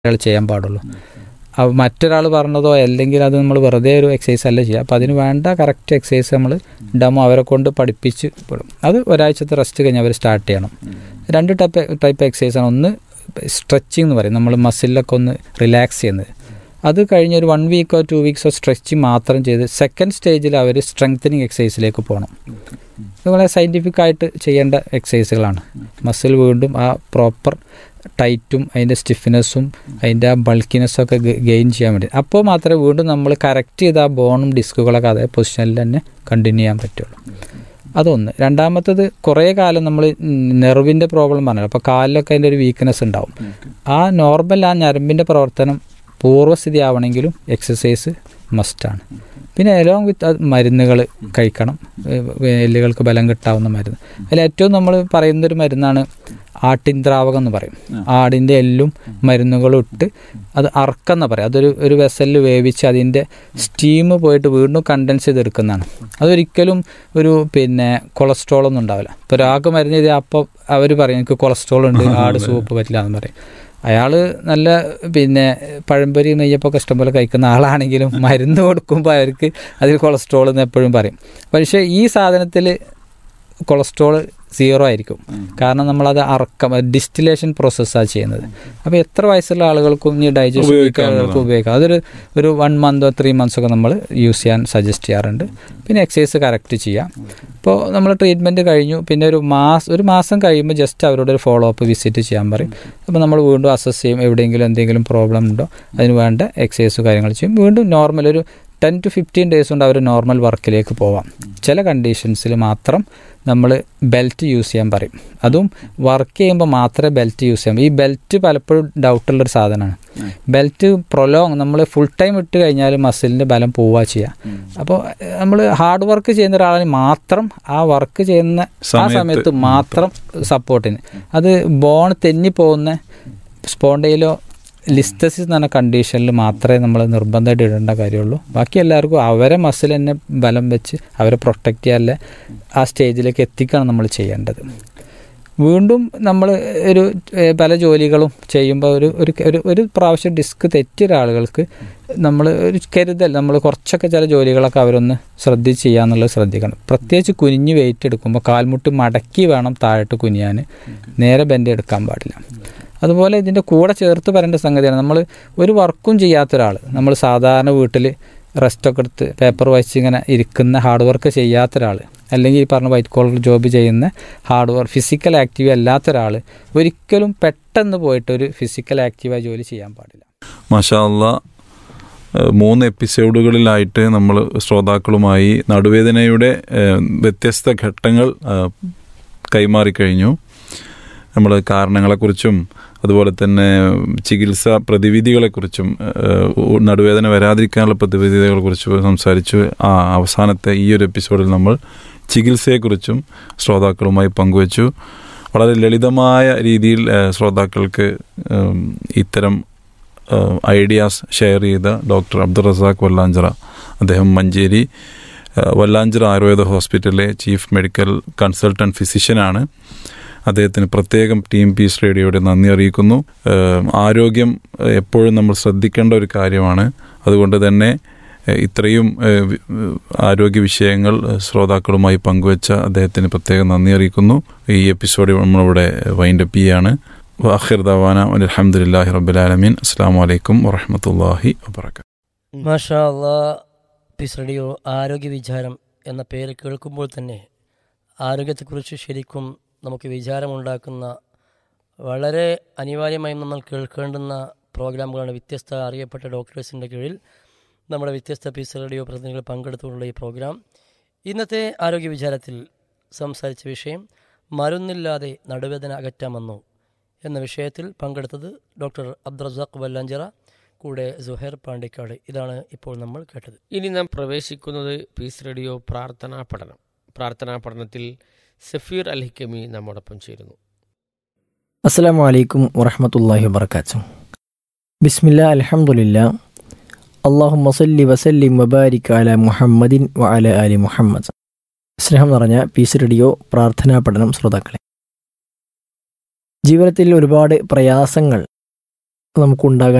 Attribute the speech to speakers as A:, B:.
A: അയാൾ ചെയ്യാൻ പാടുള്ളൂ അപ്പോൾ മറ്റൊരാൾ പറഞ്ഞതോ അല്ലെങ്കിൽ അത് നമ്മൾ വെറുതെ ഒരു എക്സസൈസ് അല്ല ചെയ്യുക അപ്പോൾ അതിന് വേണ്ട കറക്റ്റ് എക്സസൈസ് നമ്മൾ ഡെമോ അവരെ കൊണ്ട് പഠിപ്പിച്ച് വിടും അത് ഒരാഴ്ചത്തെ റെസ്റ്റ് കഴിഞ്ഞ് അവർ സ്റ്റാർട്ട് ചെയ്യണം രണ്ട് ടൈപ്പ് ടൈപ്പ് എക്സസൈസ് ആണ് ഒന്ന് സ്ട്രെച്ചിങ് എന്ന് പറയും നമ്മൾ മസിലൊക്കെ ഒന്ന് റിലാക്സ് ചെയ്യുന്നത് അത് കഴിഞ്ഞ് ഒരു വൺ വീക്കോ ടു വീക്സോ സ്ട്രെച്ചിങ് മാത്രം ചെയ്ത് സെക്കൻഡ് സ്റ്റേജിൽ അവർ സ്ട്രെങ്തനിങ് എക്സസൈസിലേക്ക് പോകണം അതുപോലെ സയൻറ്റിഫിക് ആയിട്ട് ചെയ്യേണ്ട എക്സസൈസുകളാണ് മസിൽ വീണ്ടും ആ പ്രോപ്പർ ടൈറ്റും അതിൻ്റെ സ്റ്റിഫ്നെസ്സും അതിൻ്റെ ആ ബൾക്കിനെസ്സും ഒക്കെ ഗെയിൻ ചെയ്യാൻ വേണ്ടി അപ്പോൾ മാത്രമേ വീണ്ടും നമ്മൾ കറക്റ്റ് ചെയ്ത ആ ബോണും ഡിസ്കുകളൊക്കെ അതേ പൊസിഷനിൽ തന്നെ കണ്ടിന്യൂ ചെയ്യാൻ പറ്റുള്ളൂ അതൊന്ന് രണ്ടാമത്തത് കുറേ കാലം നമ്മൾ നെർവിൻ്റെ പ്രോബ്ലം പറഞ്ഞല്ലോ അപ്പോൾ കാലിലൊക്കെ അതിൻ്റെ ഒരു വീക്ക്നെസ് ഉണ്ടാവും ആ നോർമൽ ആ ഞരമ്പിൻ്റെ പ്രവർത്തനം പൂർവ്വസ്ഥിതി ആവണമെങ്കിലും എക്സസൈസ് മസ്റ്റാണ് പിന്നെ എലോങ് വിത്ത് മരുന്നുകൾ കഴിക്കണം എല്ലുകൾക്ക് ബലം കിട്ടാവുന്ന മരുന്ന് അതിൽ ഏറ്റവും നമ്മൾ പറയുന്നൊരു മരുന്നാണ് ആട്ടിൻദ്രാവകം എന്ന് പറയും ആടിൻ്റെ എല്ലും മരുന്നുകളും ഇട്ട് അത് അറക്കെന്ന് പറയും അതൊരു ഒരു വെസലിൽ വേവിച്ച് അതിൻ്റെ സ്റ്റീം പോയിട്ട് വീണ്ടും കണ്ടൻസ് ചെയ്തെടുക്കുന്നതാണ് അതൊരിക്കലും ഒരു പിന്നെ കൊളസ്ട്രോൾ ഒന്നും ഉണ്ടാവില്ല ഇപ്പോൾ ഒരാൾക്ക് മരുന്ന് ചെയ്താൽ അപ്പോൾ അവർ പറയും എനിക്ക് കൊളസ്ട്രോൾ ഉണ്ട് ആട് സൂപ്പ് പറ്റില്ല എന്ന് പറയും അയാൾ നല്ല പിന്നെ പഴംപൊരി നെയ്യപ്പൊക്കെ ഇഷ്ടംപോലെ കഴിക്കുന്ന ആളാണെങ്കിലും മരുന്ന് കൊടുക്കുമ്പോൾ അവർക്ക് അതിൽ കൊളസ്ട്രോൾ എന്ന് എപ്പോഴും പറയും പക്ഷേ ഈ സാധനത്തിൽ കൊളസ്ട്രോൾ സീറോ ആയിരിക്കും കാരണം നമ്മളത് അറക്കം ഡിസ്റ്റിലേഷൻ പ്രോസസ്സാണ് ചെയ്യുന്നത് അപ്പോൾ എത്ര വയസ്സുള്ള ആളുകൾക്കും ഈ ഡൈജഷൻ ആളുകൾക്കും ഉപയോഗിക്കാം അതൊരു ഒരു വൺ മന്തോ ത്രീ മന്ത്സോ ഒക്കെ നമ്മൾ യൂസ് ചെയ്യാൻ സജസ്റ്റ് ചെയ്യാറുണ്ട് പിന്നെ എക്സസൈസ് കറക്റ്റ് ചെയ്യാം ഇപ്പോൾ നമ്മൾ ട്രീറ്റ്മെൻറ്റ് കഴിഞ്ഞു പിന്നെ ഒരു മാസം ഒരു മാസം കഴിയുമ്പോൾ ജസ്റ്റ് അവരോട് ഒരു ഫോളോ അപ്പ് വിസിറ്റ് ചെയ്യാൻ പറയും അപ്പോൾ നമ്മൾ വീണ്ടും അസസ് ചെയ്യും എവിടെയെങ്കിലും എന്തെങ്കിലും പ്രോബ്ലം ഉണ്ടോ അതിന് വേണ്ട എക്സസൈസ് കാര്യങ്ങൾ ചെയ്യും വീണ്ടും നോർമൽ ഒരു ടെൻ ടു ഫിഫ്റ്റീൻ ഡേയ്സ് കൊണ്ട് അവർ നോർമൽ വർക്കിലേക്ക് പോവാം ചില കണ്ടീഷൻസിൽ മാത്രം നമ്മൾ ബെൽറ്റ് യൂസ് ചെയ്യാൻ പറയും അതും വർക്ക് ചെയ്യുമ്പോൾ മാത്രമേ ബെൽറ്റ് യൂസ് ചെയ്യാം ഈ ബെൽറ്റ് പലപ്പോഴും ഡൗട്ടുള്ളൊരു സാധനമാണ് ബെൽറ്റ് പ്രൊലോങ് നമ്മൾ ഫുൾ ടൈം ഇട്ട് കഴിഞ്ഞാൽ മസിലിൻ്റെ ബലം പോവുക ചെയ്യുക അപ്പോൾ നമ്മൾ ഹാർഡ് വർക്ക് ചെയ്യുന്ന ഒരാളിന് മാത്രം ആ വർക്ക് ചെയ്യുന്ന ആ സമയത്ത് മാത്രം സപ്പോർട്ടിന് അത് ബോൺ തെന്നിപ്പോകുന്ന സ്പോണ്ടയിലോ ലിസ്റ്റസിസ് എന്ന് പറഞ്ഞ കണ്ടീഷനിൽ മാത്രമേ നമ്മൾ നിർബന്ധമായിട്ട് ഇടേണ്ട കാര്യമുള്ളൂ ബാക്കി എല്ലാവർക്കും അവരെ മസിൽ തന്നെ ബലം വെച്ച് അവരെ പ്രൊട്ടക്റ്റ് ചെയ്യാനുള്ള ആ സ്റ്റേജിലേക്ക് എത്തിക്കുകയാണ് നമ്മൾ ചെയ്യേണ്ടത് വീണ്ടും നമ്മൾ ഒരു പല ജോലികളും ചെയ്യുമ്പോൾ ഒരു ഒരു ഒരു പ്രാവശ്യം ഡിസ്ക് തെറ്റിയ ഒരാളുകൾക്ക് നമ്മൾ ഒരു കരുതൽ നമ്മൾ കുറച്ചൊക്കെ ചില ജോലികളൊക്കെ അവരൊന്ന് ശ്രദ്ധിച്ച് ചെയ്യാന്നുള്ളത് ശ്രദ്ധിക്കണം പ്രത്യേകിച്ച് കുനിഞ്ഞ് വെയിറ്റ് എടുക്കുമ്പോൾ കാൽമുട്ട് മടക്കി വേണം താഴോട്ട് കുനിയാൻ നേരെ ബെൻഡ് എടുക്കാൻ പാടില്ല അതുപോലെ ഇതിൻ്റെ കൂടെ ചേർത്ത് പറയേണ്ട സംഗതിയാണ് നമ്മൾ ഒരു വർക്കും ചെയ്യാത്ത ഒരാൾ നമ്മൾ സാധാരണ വീട്ടിൽ റെസ്റ്റൊക്കെ എടുത്ത് പേപ്പർ വായിച്ച് ഇങ്ങനെ ഇരിക്കുന്ന ഹാർഡ് വർക്ക് ചെയ്യാത്ത ഒരാൾ അല്ലെങ്കിൽ ഈ പറഞ്ഞ വൈറ്റ് കോളർ ജോബ് ചെയ്യുന്ന ഹാർഡ് വർക്ക് ഫിസിക്കൽ ആക്റ്റീവ് അല്ലാത്ത ഒരാൾ ഒരിക്കലും പെട്ടെന്ന് പോയിട്ട് ഒരു ഫിസിക്കൽ ആക്റ്റീവായ ജോലി ചെയ്യാൻ പാടില്ല
B: മാഷാല്ല മൂന്ന് എപ്പിസോഡുകളിലായിട്ട് നമ്മൾ ശ്രോതാക്കളുമായി നടുവേദനയുടെ വ്യത്യസ്ത ഘട്ടങ്ങൾ കൈമാറിക്കഴിഞ്ഞു നമ്മൾ കാരണങ്ങളെക്കുറിച്ചും അതുപോലെ തന്നെ ചികിത്സാ പ്രതിവിധികളെക്കുറിച്ചും നടുവേദന വരാതിരിക്കാനുള്ള പ്രതിവിധികളെക്കുറിച്ചും സംസാരിച്ചു ആ അവസാനത്തെ ഈ ഒരു എപ്പിസോഡിൽ നമ്മൾ ചികിത്സയെക്കുറിച്ചും ശ്രോതാക്കളുമായി പങ്കുവച്ചു വളരെ ലളിതമായ രീതിയിൽ ശ്രോതാക്കൾക്ക് ഇത്തരം ഐഡിയാസ് ഷെയർ ചെയ്ത ഡോക്ടർ അബ്ദുൾ റസാഖ് വല്ലാഞ്ചിറ അദ്ദേഹം മഞ്ചേരി വല്ലാഞ്ചിറ ആയുർവേദ ഹോസ്പിറ്റലിലെ ചീഫ് മെഡിക്കൽ കൺസൾട്ടൻറ്റ് ഫിസിഷ്യനാണ് അദ്ദേഹത്തിന് പ്രത്യേകം ടീം പീസ് റേഡിയോയുടെ നന്ദി അറിയിക്കുന്നു ആരോഗ്യം എപ്പോഴും നമ്മൾ ശ്രദ്ധിക്കേണ്ട ഒരു കാര്യമാണ് അതുകൊണ്ട് തന്നെ ഇത്രയും ആരോഗ്യ വിഷയങ്ങൾ ശ്രോതാക്കളുമായി പങ്കുവച്ച അദ്ദേഹത്തിന് പ്രത്യേകം നന്ദി അറിയിക്കുന്നു ഈ എപ്പിസോഡ് നമ്മളിവിടെ വൈൻഡപ്പ് ചെയ്യാണ് വാഹിർ ദവാന അലഹമുല്ലാഹി റബ്ബുലാലമീൻ അസ്സാം വലൈക്കും വറഹമത്തല്ലാഹി വാബർക്കാത്തു
C: മാഷാ പീസ് റേഡിയോ ആരോഗ്യ വിചാരം എന്ന പേര് കേൾക്കുമ്പോൾ തന്നെ ആരോഗ്യത്തെക്കുറിച്ച് ശരിക്കും നമുക്ക് വിചാരമുണ്ടാക്കുന്ന വളരെ അനിവാര്യമായും നമ്മൾ കേൾക്കേണ്ടുന്ന പ്രോഗ്രാമുകളാണ് വ്യത്യസ്ത അറിയപ്പെട്ട ഡോക്ടേഴ്സിൻ്റെ കീഴിൽ നമ്മുടെ വ്യത്യസ്ത പീസ് റേഡിയോ പ്രതിനിധികൾ പങ്കെടുത്തുള്ള ഈ പ്രോഗ്രാം ഇന്നത്തെ ആരോഗ്യ വിചാരത്തിൽ സംസാരിച്ച വിഷയം മരുന്നില്ലാതെ നടുവേദന അകറ്റാമെന്നോ എന്ന വിഷയത്തിൽ പങ്കെടുത്തത് ഡോക്ടർ അബ്ദുറസാഖ് വല്ലാഞ്ചിറ കൂടെ സുഹൈർ പാണ്ടിക്കാട് ഇതാണ് ഇപ്പോൾ നമ്മൾ കേട്ടത്
D: ഇനി നാം പ്രവേശിക്കുന്നത് പീസ് റേഡിയോ പ്രാർത്ഥനാ പഠനം പ്രാർത്ഥനാ പഠനത്തിൽ സഫീർ അൽ ഹിക്കമി നമ്മോടൊപ്പം ചേരുന്നു
E: അസ്സലാമു അലൈക്കും വറഹമത്തല്ലാഹി വബർക്കാത്തു ബിസ്മില്ല അൽഹംദുലില്ല അള്ളാഹു സല്ലി വസല്ലിം വബാരിക് അല മുഹമ്മദിൻ വ അല അലി മുഹമ്മദ് സ്നേഹം നിറഞ്ഞ പീസ് റേഡിയോ പ്രാർത്ഥനാ പഠനം ശ്രോതാക്കളെ ജീവിതത്തിൽ ഒരുപാട് പ്രയാസങ്ങൾ നമുക്കുണ്ടാകാൻ